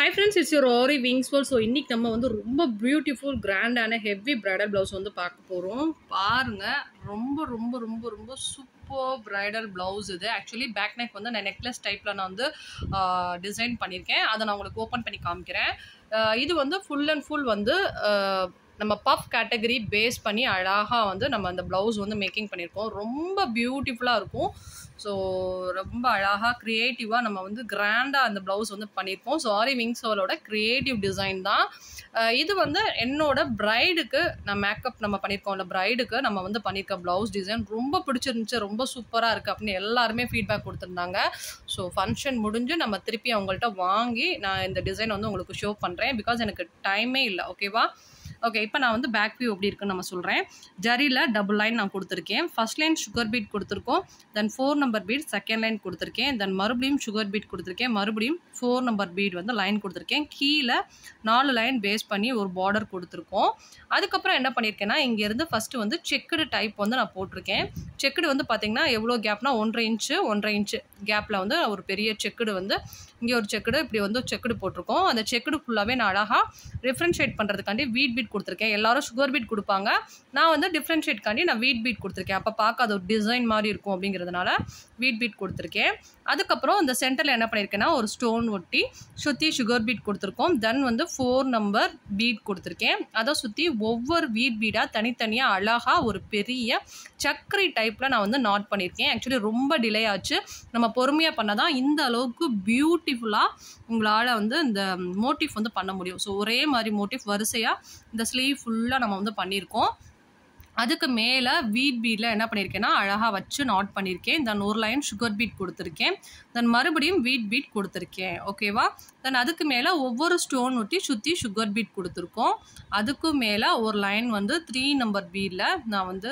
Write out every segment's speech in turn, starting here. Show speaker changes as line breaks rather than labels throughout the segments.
hi friends it's your Aari Wings போல் so இன்றைக்கி நம்ம வந்து ரொம்ப பியூட்டிஃபுல் கிராண்டான ஹெவி பிரைடல் ப்ளவுஸ் வந்து பார்க்க போகிறோம் பாருங்கள் ரொம்ப ரொம்ப ரொம்ப ரொம்ப சூப்பர் பிரைடல் ப்ளவுஸ் இது ஆக்சுவலி பேக் நெக் வந்து நான் நெக்லஸ் டைப்பில் நான் வந்து டிசைன் பண்ணியிருக்கேன் அதை நான் உங்களுக்கு ஓப்பன் பண்ணி காமிக்கிறேன் ஆஹ் இது வந்து ஃபுல் அண்ட் ஃபுல் வந்து ஆஹ் நம்ம பஃப் கேட்டகரி பேஸ் பண்ணி அழகாக வந்து நம்ம அந்த ப்ளவுஸ் வந்து மேக்கிங் பண்ணியிருக்கோம் ரொம்ப பியூட்டிஃபுல்லாக இருக்கும் ஸோ ரொம்ப அழகாக க்ரியேட்டிவாக நம்ம வந்து கிராண்டாக அந்த ப்ளவுஸ் வந்து பண்ணியிருக்கோம் ஸோ ஆரி விங்ஸோலோட க்ரியேட்டிவ் டிசைன் தான் அஹ் இது வந்து என்னோட ப்ரைடுக்கு நான் மேக்கப் நம்ம பண்ணியிருக்கோம்ல ப்ரைடுக்கு நம்ம வந்து பண்ணியிருக்க ப்ளவுஸ் டிசைன் ரொம்ப பிடிச்சிருந்துச்சு ரொம்ப சூப்பராக இருக்குது அப்படின்னு எல்லாருமே ஃபீட்பேக் கொடுத்துருந்தாங்க ஸோ ஃபங்க்ஷன் முடிஞ்சு நம்ம திருப்பி அவங்கள்ட்ட வாங்கி நான் இந்த டிசைன் வந்து உங்களுக்கு ஷோ பண்ணுறேன் பிகாஸ் எனக்கு டைமே இல்லை ஓகேவா ஓகே இப்போ நான் வந்து பேக் வியூ எப்படி இருக்குன்னு நம்ம சொல்கிறேன் ஜரியில் டபுள் லைன் நான் கொடுத்துருக்கேன் ஃபர்ஸ்ட் லைன் சுகர் பீட் கொடுத்துருக்கோம் then four number bead second line கொடுத்துருக்கேன் தென் மறுபடியும் சுகர் பீட் கொடுத்துருக்கேன் மறுபடியும் ஃபோர் நம்பர் பீட் வந்து லைன் கொடுத்துருக்கேன் கீழே நாலு லைன் பேஸ் பண்ணி ஒரு பார்டர் கொடுத்துருக்கோம் அதுக்கப்புறம் என்ன பண்ணியிருக்கேன்னா இங்கேருந்து ஃபஸ்ட்டு வந்து செக்குடு டைப் வந்து நான் போட்டிருக்கேன் செக்குடு வந்து பார்த்தீங்கன்னா எவ்வளோ கேப்னா ஒன்றரை இன்ச்சு ஒன்றரை இன்ச்சு கேப்பில் வந்து ஒரு பெரிய செக்குடு வந்து இங்கே ஒரு செக்குடு இப்படி வந்து செக்குடு போட்டிருக்கோம் அந்த செக்குடு ஃபுல்லாகவே நான் அழகாக டிஃப்ரென்ஷியேட் பண்ணுறதுக்காண்டி வீட் பீட் கொடுத்துருக்கேன் எல்லாரும் சுகர் பீட் கொடுப்பாங்க நான் வந்து டிஃப்ரென்ஷியேட்காண்டி நான் வீட் பீட் கொடுத்துருக்கேன் அப்போ பார்க்க அது ஒரு டிசைன் மாதிரி இருக்கும் அப்படிங்கிறதுனால வீட் பீட் கொடுத்துருக்கேன் அதுக்கப்புறம் இந்த சென்டரில் என்ன பண்ணியிருக்கேன்னா ஒரு ஸ்டோன் ஒட்டி சுற்றி சுகர் பீட் கொடுத்துருக்கோம் தென் வந்து ஃபோர் நம்பர் பீட் கொடுத்துருக்கேன் அதை சுற்றி ஒவ்வொரு வீட் பீடாக தனித்தனியாக அழகாக ஒரு பெரிய சக்கரை டைப்பில் நான் வந்து நாட் பண்ணியிருக்கேன் ஆக்சுவலி ரொம்ப டிலே ஆச்சு நம்ம பொறுமையாக பண்ணால் தான் இந்த அளவுக்கு பியூட்டிஃபுல்லாக உங்களால் வந்து இந்த மோட்டிவ் வந்து பண்ண முடியும் ஸோ ஒரே மாதிரி மோட்டிவ் வரிசையாக இந்த ஸ்லீவ் ஃபுல்லாக நம்ம வந்து பண்ணியிருக்கோம் அதுக்கு மேலே வீட் பீடில் என்ன பண்ணியிருக்கேன்னா அழகாக வச்சு நாட் பண்ணியிருக்கேன் தென் ஒரு லைன் சுகர் பீட் கொடுத்துருக்கேன் தென் மறுபடியும் வீட் பீட் கொடுத்துருக்கேன் ஓகேவா தென் அதுக்கு மேலே ஒவ்வொரு ஸ்டோன் ஒட்டி சுற்றி சுகர் பீட் கொடுத்துருக்கோம் அதுக்கும் மேலே ஒரு லைன் வந்து த்ரீ நம்பர் பீடில் நான் வந்து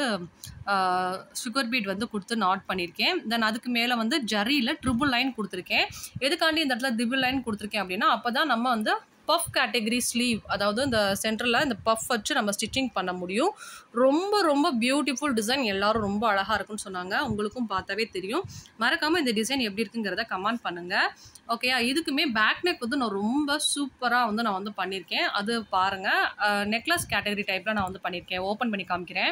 சுகர் பீட் வந்து கொடுத்து நாட் பண்ணியிருக்கேன் தென் அதுக்கு மேலே வந்து ஜரியில் ட்ரிபிள் லைன் கொடுத்துருக்கேன் எதுக்காண்டி இந்த இடத்துல ட்ரிபிள் லைன் கொடுத்துருக்கேன் அப்படின்னா அப்போ தான் நம்ம வந்து பஃப் கேட்டகரி ஸ்லீவ் அதாவது இந்த சென்டரில் இந்த பஃப் வச்சு நம்ம ஸ்டிச்சிங் பண்ண முடியும் ரொம்ப ரொம்ப பியூட்டிஃபுல் டிசைன் எல்லாரும் ரொம்ப அழகாக இருக்குன்னு சொன்னாங்க உங்களுக்கும் பார்த்தாவே தெரியும் மறக்காமல் இந்த டிசைன் எப்படி இருக்குங்கிறத கமெண்ட் பண்ணுங்கள் ஓகே இதுக்குமே பேக் நெக் வந்து நான் ரொம்ப சூப்பராக வந்து நான் வந்து பண்ணியிருக்கேன் அது பாருங்கள் நெக்லஸ் கேட்டகரி டைப்பில் நான் வந்து பண்ணியிருக்கேன் ஓப்பன் பண்ணி காமிக்கிறேன்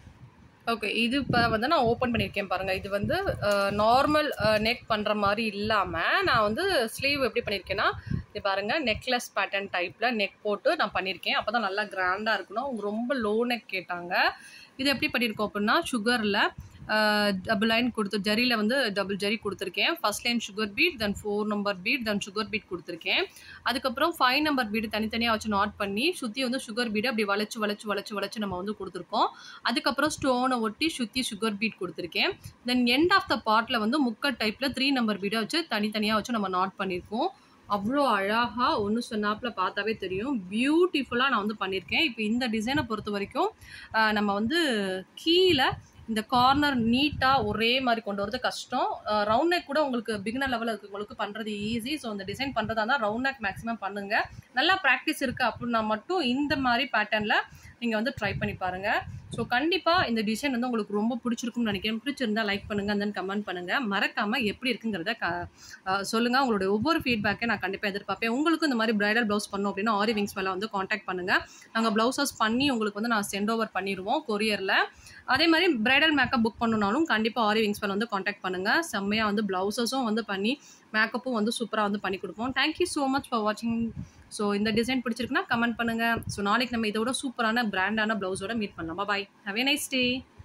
ஓகே இது இப்போ வந்து நான் ஓப்பன் பண்ணியிருக்கேன் பாருங்கள் இது வந்து நார்மல் நெக் பண்ணுற மாதிரி இல்லாமல் நான் வந்து ஸ்லீவ் எப்படி பண்ணியிருக்கேன்னா இது பாருங்கள் நெக்லஸ் பேட்டர்ன் டைப்பில் நெக் போட்டு நான் பண்ணியிருக்கேன் அப்போ தான் நல்லா கிராண்டாக இருக்கணும் அவங்க ரொம்ப லோ நெக் கேட்டாங்க இது எப்படி பண்ணியிருக்கோம் அப்படின்னா சுகரில் டபுள் லைன் கொடுத்து ஜரியில் வந்து டபுள் ஜரி கொடுத்துருக்கேன் first line sugar bead then four number bead then sugar bead கொடுத்துருக்கேன் அதுக்கப்புறம் ஃபைவ் நம்பர் பீடு தனித்தனியாக வச்சு நாட் பண்ணி சுற்றி வந்து சுகர் பீடு அப்படி வளைச்சு வளைச்சு வளைச்சு வளைச்சு நம்ம வந்து கொடுத்துருக்கோம் அதுக்கப்புறம் ஸ்டோனை ஒட்டி சுற்றி சுகர் பீட் கொடுத்துருக்கேன் தென் எண்ட் ஆஃப் த பார்ட்டில் வந்து முக்கட் டைப்பில் த்ரீ நம்பர் பீடை வச்சு தனித்தனியாக வச்சு நம்ம நாட் பண்ணியிருக்கோம் அவ்வளோ அழகாக ஒன்று சொன்னாப்பில் பார்த்தாவே தெரியும் பியூட்டிஃபுல்லாக நான் வந்து பண்ணியிருக்கேன் இப்போ இந்த டிசைனை பொறுத்த வரைக்கும் நம்ம வந்து கீழே இந்த கார்னர் நீட்டாக ஒரே மாதிரி கொண்டு வரது கஷ்டம் ரவுண்ட் நெக் கூட உங்களுக்கு பிகினர் லெவலில் இருக்கவங்களுக்கு பண்ணுறது ஈஸி ஸோ இந்த டிசைன் பண்ணுறதா இருந்தால் ரவுண்ட் நெக் மேக்ஸிமம் பண்ணுங்கள் நல்லா ப்ராக்டிஸ் இருக்குது அப்படின்னா மட்டும் இந்த மாதிரி பேட்டர்னில் நீங்கள் வந்து ட்ரை பண்ணி பாருங்கள் ஸோ கண்டிப்பாக இந்த டிசைன் வந்து உங்களுக்கு ரொம்ப பிடிச்சிருக்கும்னு நினைக்கிறேன் பிடிச்சிருந்தா லைக் பண்ணுங்கள் தென் கமெண்ட் பண்ணுங்கள் மறக்காமல் எப்படி இருக்குங்கிறத க சொல்லுங்கள் உங்களுடைய ஒவ்வொரு ஃபீட்பேக்கை நான் கண்டிப்பாக எதிர்பார்ப்பேன் உங்களுக்கு இந்த மாதிரி பிரைடல் ப்ளவுஸ் பண்ணும் அப்படின்னா ஆரி விங்ஸ் மேலே வந்து காண்டாக்ட் பண்ணுங்கள் நாங்கள் ப்ளவுசஸ் பண்ணி உங்களுக்கு வந்து நான் சென்ட் ஓவர் பண்ணிடுவோம் கொரியரில் அதே மாதிரி பிரைடல் மேக்கப் புக் பண்ணணுனாலும் கண்டிப்பாக ஆரி விங்ஸ் மேலே வந்து காண்டாக்ட் பண்ணுங்கள் செம்மையாக வந்து ப்ளவுசஸும் வந்து பண்ணி மேக்கப்பும் வந்து சூப்பராக வந்து பண்ணி கொடுப்போம் தேங்க்யூ ஸோ மச் ஃபார் வாட்சிங் ஸோ இந்த டிசைன் பிடிச்சிருக்குன்னா கமெண்ட் பண்ணுங்கள் ஸோ நாளைக்கு நம்ம இதோட சூப்பரான பிராண்டான ப்ளவுஸோட மீட் பண்ணலாம் பாய் ஹவ் ஏ நைஸ் டே